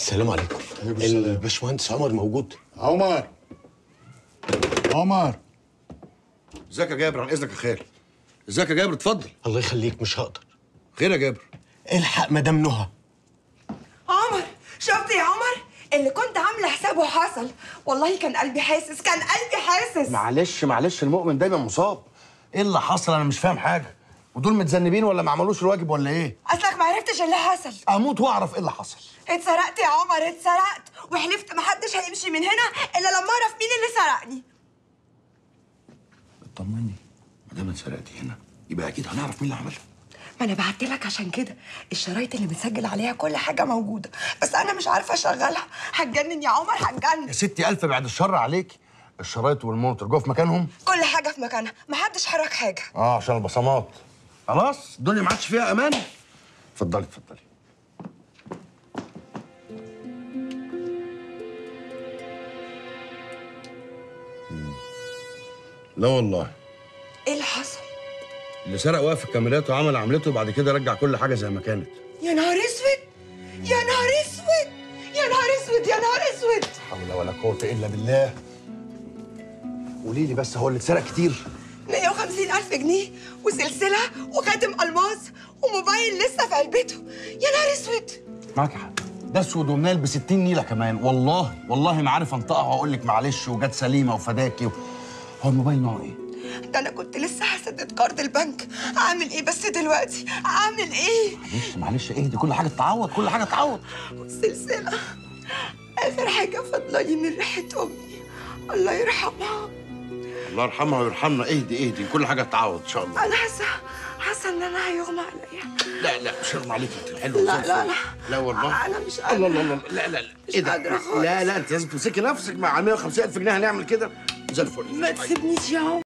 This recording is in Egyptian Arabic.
السلام عليكم عليكم السلام. الباشمهندس عمر موجود عمر عمر ازيك يا جابر عن اذنك يا خال ازيك يا جابر اتفضل الله يخليك مش هقدر خير يا جابر الحق مدام نهى عمر شفت يا عمر اللي كنت عامله حسابه حصل والله كان قلبي حاسس كان قلبي حاسس معلش معلش المؤمن دايما مصاب ايه اللي حصل انا مش فاهم حاجه ودول متذنبين ولا ما عملوش الواجب ولا ايه اصلك ما عرفتش اللي حصل اموت واعرف ايه اللي حصل اتسرقت يا عمر اتسرقت وحلفت محدش هيمشي من هنا الا لما اعرف مين اللي سرقني اطمني ما دام اتسرقتي هنا يبقى اكيد هنعرف مين اللي عملها ما انا بعت لك عشان كده الشرايط اللي متسجل عليها كل حاجه موجوده بس انا مش عارفه اشغلها هتجنن يا عمر هتجنن يا ستي الف بعد الشر عليك الشرايط والمونيتور جوه في مكانهم كل حاجه في مكانها محدش حرك حاجه اه عشان البصمات خلاص الدنيا ما عادش فيها امان اتفضلي اتفضلي لا والله ايه اللي حصل اللي سرق واقف الكاميرات وعمل عملته وبعد كده رجع كل حاجه زي ما كانت يا نهار اسود يا نهار اسود يا نهار اسود يا نهار اسود حول ولا قوه الا بالله قولي لي بس هو اللي اتسرق كتير 150 ألف جنيه وسلسلة وخاتم ألماس وموبايل لسه في علبته يا نهار اسود معاك حق ده اسود ومنال ب 60 نيله كمان والله والله ما عارف انطقها واقول لك معلش وجت سليمه وفداكي و... هو الموبايل نوعه ايه؟ ده أنا كنت لسه هسدد كارد البنك أعمل إيه بس دلوقتي أعمل إيه معلش معلش اهدي كل حاجه تتعوض كل حاجه تتعوض سلسلة آخر حاجة فاضلة من ريحة أمي الله يرحمها الله يرحمها ويرحمنا اهدي اهدي كل حاجه تتعوض ان شاء الله أنا حاسة حاسة إن أنا هيغمى عليا لا لا مش هرمى عليك انت حلو لا لا لا لا والله أنا مش الله قادرة الله الله لا لا لا مش ايه ده قادرة خالص. لا لا انت لازم تمسكي نفسك مع 150 الف جنيه هنعمل كده زي الفل ما تسيبنيش يا عمر